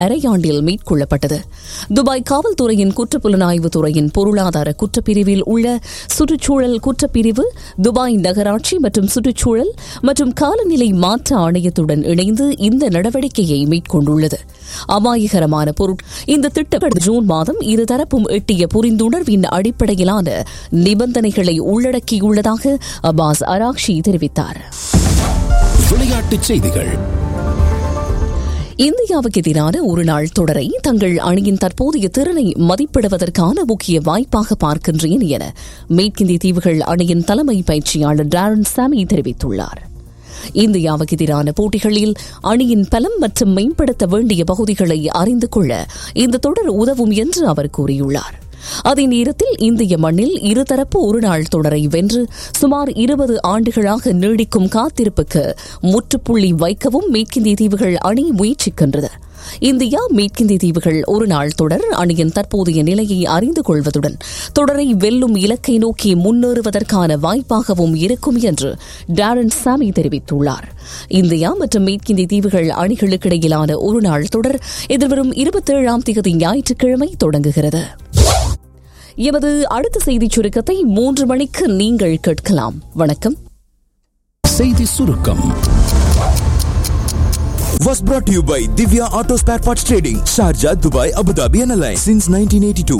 அரையாண்டில் மேற்கொள்ளப்பட்டது துபாய் காவல்துறையின் குற்றப்புலனாய்வு துறையின் பொருளாதார குற்றப்பிரிவில் உள்ள சுற்றுச்சூழல் குற்றப்பிரிவு துபாய் நகராட்சி மற்றும் சுற்றுச்சூழல் மற்றும் காலநிலை மாற்ற ஆணையத்துடன் இணைந்து இந்த நடவடிக்கையை மேற்கொண்டுள்ளது அபாயகரமான பொருட் இந்த திட்டம் ஜூன் மாதம் இருதரப்பும் எட்டிய புரிந்துணர்வின் அடிப்படையிலான நிபந்தனைகளை உள்ளடக்கியுள்ளதாக அபாஸ் அராக்ஷி தெரிவித்தார் விளையாட்டுச் செய்திகள் இந்தியாவுக்கு எதிரான ஒருநாள் தொடரை தங்கள் அணியின் தற்போதைய திறனை மதிப்பிடுவதற்கான முக்கிய வாய்ப்பாக பார்க்கின்றேன் என மேற்கிந்திய தீவுகள் அணியின் தலைமை பயிற்சியாளர் டாரன் சாமி தெரிவித்துள்ளார் இந்தியாவுக்கு எதிரான போட்டிகளில் அணியின் பலம் மற்றும் மேம்படுத்த வேண்டிய பகுதிகளை அறிந்து கொள்ள இந்த தொடர் உதவும் என்று அவர் கூறியுள்ளார் அதே நேரத்தில் இந்திய மண்ணில் இருதரப்பு ஒருநாள் தொடரை வென்று சுமார் இருபது ஆண்டுகளாக நீடிக்கும் காத்திருப்புக்கு முற்றுப்புள்ளி வைக்கவும் மேற்கிந்திய தீவுகள் அணி முயற்சிக்கின்றது இந்தியா மேற்கிந்திய தீவுகள் ஒரு நாள் தொடர் அணியின் தற்போதைய நிலையை அறிந்து கொள்வதுடன் தொடரை வெல்லும் இலக்கை நோக்கி முன்னேறுவதற்கான வாய்ப்பாகவும் இருக்கும் என்று டாரன் சாமி தெரிவித்துள்ளார் இந்தியா மற்றும் மேற்கிந்திய தீவுகள் அணிகளுக்கிடையிலான ஒரு நாள் தொடர் எதிர்வரும் இருபத்தேழாம் தேதி ஞாயிற்றுக்கிழமை தொடங்குகிறது எமது அடுத்த செய்திச் சுருக்கத்தை மூன்று மணிக்கு நீங்கள் கேட்கலாம் வணக்கம் செய்தி சுருக்கம் was brought to you by Divya Auto Spare Parts Trading, Sharjah, Dubai, Abu Dhabi and Alliance since 1982.